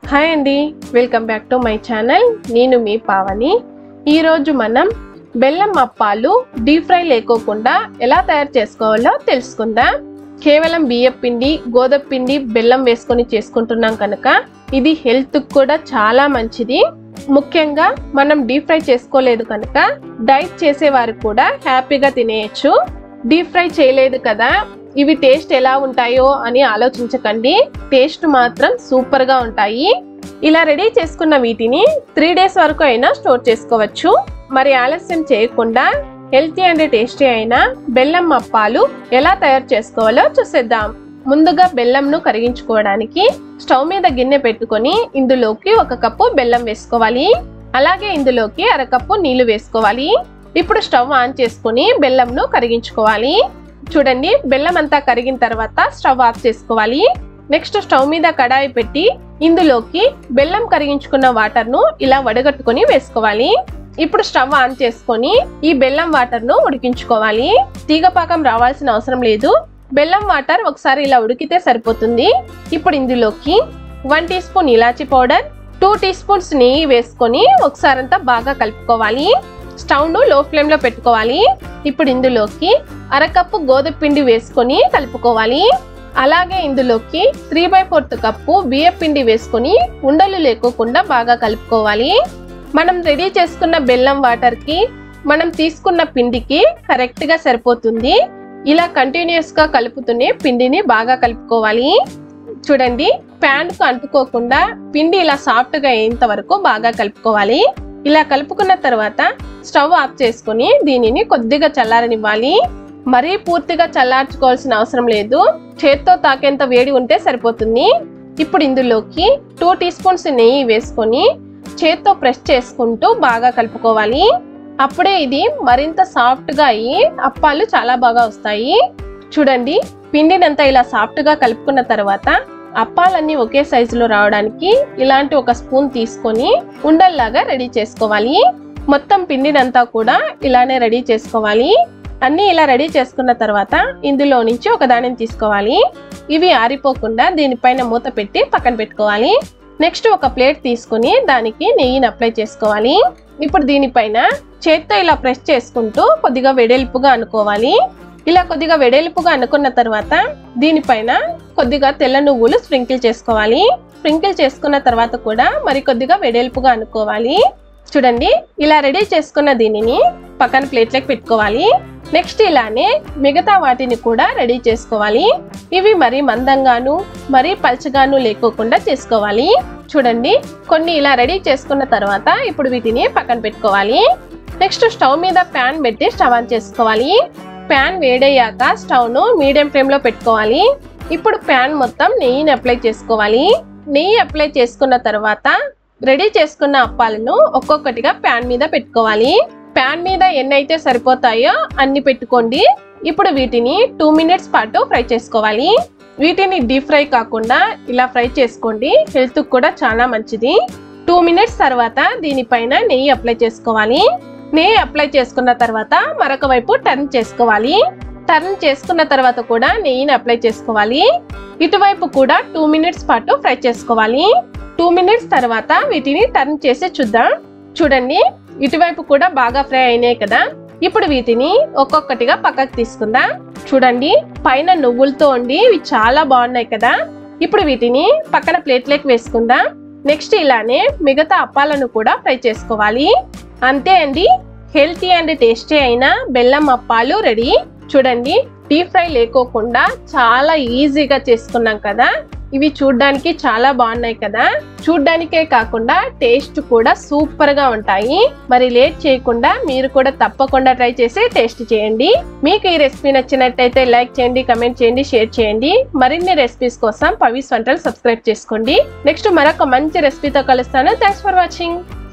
hi అండి welcome back to my channel నేను మీ పావని ఈరోజు మనం బెల్లం అప్పాలు డీప్ ఫ్రై లేకోకుండా ఎలా తయారు చేసుకోవాలో తెలుసుకుందాం కేవలం బియ్యం పిండి గోధుమ పిండి బెల్లం వేసుకొని చేసుకుంటున్నాం కనుక ఇది హెల్త్ కూడా చాలా మంచిది ముఖ్యంగా మనం డీప్ ఫ్రై చేసుకోలేదు కనుక డైట్ చేసేవారు కూడా హ్యాపీగా తినేయచ్చు డీప్ ఫ్రై చేయలేదు కదా ఇవి టేస్ట్ ఎలా ఉంటాయో అని ఆలోచించకండి టేస్ట్ మాత్రం సూపర్ గా ఉంటాయి ఇలా రెడీ చేసుకున్న వీటిని త్రీ డేస్ వరకు అయినా స్టోర్ చేసుకోవచ్చు మరి ఆలస్యం చేయకుండా హెల్తీ అండ్ టేస్టీ అయిన బెల్లం అప్పాలు ఎలా తయారు చేసుకోవాలో చూసేద్దాం ముందుగా బెల్లంను కరిగించుకోవడానికి స్టవ్ మీద గిన్నె పెట్టుకొని ఇందులోకి ఒక కప్పు బెల్లం వేసుకోవాలి అలాగే ఇందులోకి అరకప్పు నీళ్లు వేసుకోవాలి ఇప్పుడు స్టవ్ ఆన్ చేసుకొని బెల్లంను కరిగించుకోవాలి చూడండి బెల్లం అంతా కరిగిన తర్వాత స్టవ్ ఆఫ్ చేసుకోవాలి నెక్స్ట్ స్టవ్ మీద కడాయి పెట్టి ఇందులోకి బెల్లం కరిగించుకున్న వాటర్ ను ఇలా వడగట్టుకొని వేసుకోవాలి ఇప్పుడు స్టవ్ ఆన్ చేసుకొని ఈ బెల్లం వాటర్ ను ఉడికించుకోవాలి తీగపాకం రావాల్సిన అవసరం లేదు బెల్లం వాటర్ ఒకసారి ఇలా ఉడికితే సరిపోతుంది ఇప్పుడు ఇందులోకి వన్ టీ స్పూన్ ఇలాచీ పౌడర్ టూ టీ స్పూన్స్ నెయ్యి వేసుకొని ఒకసారి అంతా బాగా కలుపుకోవాలి స్టవ్ ను లో ఫ్లేమ్ లో పెట్టుకోవాలి ఇప్పుడు ఇందులోకి అరకప్పు గోధుమ పిండి వేసుకొని కలుపుకోవాలి అలాగే ఇందులోకి త్రీ బై ఫోర్త్ కప్పు బియ్య పిండి వేసుకొని ఉండలు లేకోకుండా బాగా కలుపుకోవాలి మనం రెడీ చేసుకున్న బెల్లం వాటర్ కి మనం తీసుకున్న పిండికి కరెక్ట్ గా సరిపోతుంది ఇలా కంటిన్యూస్ గా కలుపుతూనే పిండిని బాగా కలుపుకోవాలి చూడండి ప్యాన్ కు అంటుకోకుండా పిండి ఇలా సాఫ్ట్ గా అయ్యేంత వరకు బాగా కలుపుకోవాలి ఇలా కలుపుకున్న తర్వాత స్టవ్ ఆఫ్ చేసుకుని దీనిని కొద్దిగా చల్లారనివ్వాలి మరీ పూర్తిగా చల్లార్చుకోవాల్సిన అవసరం లేదు చేత్తో తాకేంత వేడి ఉంటే సరిపోతుంది ఇప్పుడు ఇందులోకి టూ టీ స్పూన్స్ నెయ్యి వేసుకొని చేత్తో ప్రెస్ చేసుకుంటూ బాగా కలుపుకోవాలి అప్పుడే ఇది మరింత సాఫ్ట్గా అయ్యి అప్పాలు చాలా బాగా వస్తాయి చూడండి పిండినంతా ఇలా సాఫ్ట్గా కలుపుకున్న తర్వాత అప్పాలన్నీ ఒకే సైజులో రావడానికి ఇలాంటి ఒక స్పూన్ తీసుకొని ఉండల్లాగా రెడీ చేసుకోవాలి మొత్తం పిండినంతా కూడా ఇలానే రెడీ చేసుకోవాలి అన్నీ ఇలా రెడీ చేసుకున్న తర్వాత ఇందులో నుంచి ఒక దానిని తీసుకోవాలి ఇవి ఆరిపోకుండా దీనిపైన మూత పెట్టి పక్కన పెట్టుకోవాలి నెక్స్ట్ ఒక ప్లేట్ తీసుకొని దానికి నెయ్యిని అప్లై చేసుకోవాలి ఇప్పుడు దీనిపైన చేత్తో ఇలా ప్రెస్ చేసుకుంటూ కొద్దిగా వెడల్పుగా అనుకోవాలి ఇలా కొద్దిగా వెడల్పుగా అనుకున్న తర్వాత దీనిపైన కొద్దిగా తెల్ల నువ్వులు స్ప్రింకిల్ చేసుకోవాలి స్ప్రింకిల్ చేసుకున్న తర్వాత కూడా మరి కొద్దిగా వెడల్పుగా అనుకోవాలి చూడండి ఇలా రెడీ చేసుకున్న దీనిని పక్కన ప్లేట్లోకి పెట్టుకోవాలి నెక్స్ట్ ఇలానే మిగతా వాటిని కూడా రెడీ చేసుకోవాలి ఇవి మరి మందంగాను మరి పల్చగాను లేకోకుండా చేసుకోవాలి చూడండి కొన్ని ఇలా రెడీ చేసుకున్న తర్వాత ఇప్పుడు వీటిని పక్కన పెట్టుకోవాలి నెక్స్ట్ స్టవ్ మీద ప్యాన్ పెట్టి స్టవ్ ఆన్ చేసుకోవాలి ప్యాన్ వేడయ్యాక స్టవ్ ను మీడియం ఫ్లేమ్ లో పెట్టుకోవాలి ఇప్పుడు ప్యాన్ మొత్తం నెయ్యిని అప్లై చేసుకోవాలి నెయ్యి అప్లై చేసుకున్న తర్వాత రెడీ చేసుకున్న అప్పాలను ఒక్కొక్కటిగా ప్యాన్ మీద పెట్టుకోవాలి ప్యాన్ మీద ఎన్ని అయితే సరిపోతాయో అన్ని పెట్టుకోండి ఇప్పుడు వీటిని టూ మినిట్స్ పాటు ఫ్రై చేసుకోవాలి వీటిని డీప్ ఫ్రై కాకుండా ఇలా ఫ్రై చేసుకోండి హెల్త్ కూడా చాలా మంచిది టూ మినిట్స్ తర్వాత దీనిపైన నెయ్యి అప్లై చేసుకోవాలి నెయ్యి అప్లై చేసుకున్న తర్వాత మరొక వైపు టర్న్ చేసుకోవాలి టర్న్ చేసుకున్న తర్వాత కూడా నెయ్యిని అప్లై చేసుకోవాలి ఇటువైపు కూడా టూ మినిట్స్ పాటు ఫ్రై చేసుకోవాలి టూ మినిట్స్ తర్వాత వీటిని టర్న్ చేసి చూద్దాం చూడండి ఇటువైపు కూడా బాగా ఫ్రై అయినాయి కదా ఇప్పుడు వీటిని ఒక్కొక్కటిగా పక్కకు తీసుకుందాం చూడండి పైన నువ్వులతో ఉండి ఇవి చాలా బాగున్నాయి కదా ఇప్పుడు వీటిని పక్కన ప్లేట్లోకి వేసుకుందాం నెక్స్ట్ ఇలానే మిగతా అప్పాలను కూడా ఫ్రై చేసుకోవాలి అంతే అండి హెల్తీ అండ్ టేస్టీ అయిన బెల్లం అప్పాలు రెడీ చూడండి డీప్ ఫ్రై లేకోకుండా చాలా ఈజీగా చేసుకున్నాం కదా ఇవి చూడ్డానికి చాలా బాగున్నాయి కదా చూడ్డానికే కాకుండా టేస్ట్ కూడా సూపర్ గా ఉంటాయి మరి లేట్ చేయకుండా మీరు కూడా తప్పకుండా ట్రై చేసి టేస్ట్ చేయండి మీకు ఈ రెసిపీ నచ్చినట్టయితే లైక్ చేయండి కమెంట్ చేయండి షేర్ చేయండి మరిన్ని రెసిపీస్ కోసం పవిస్ వంటలు సబ్స్క్రైబ్ చేసుకోండి నెక్స్ట్ మరొక మంచి రెసిపీతో కలుస్తాను థ్యాంక్స్ ఫర్ వాచింగ్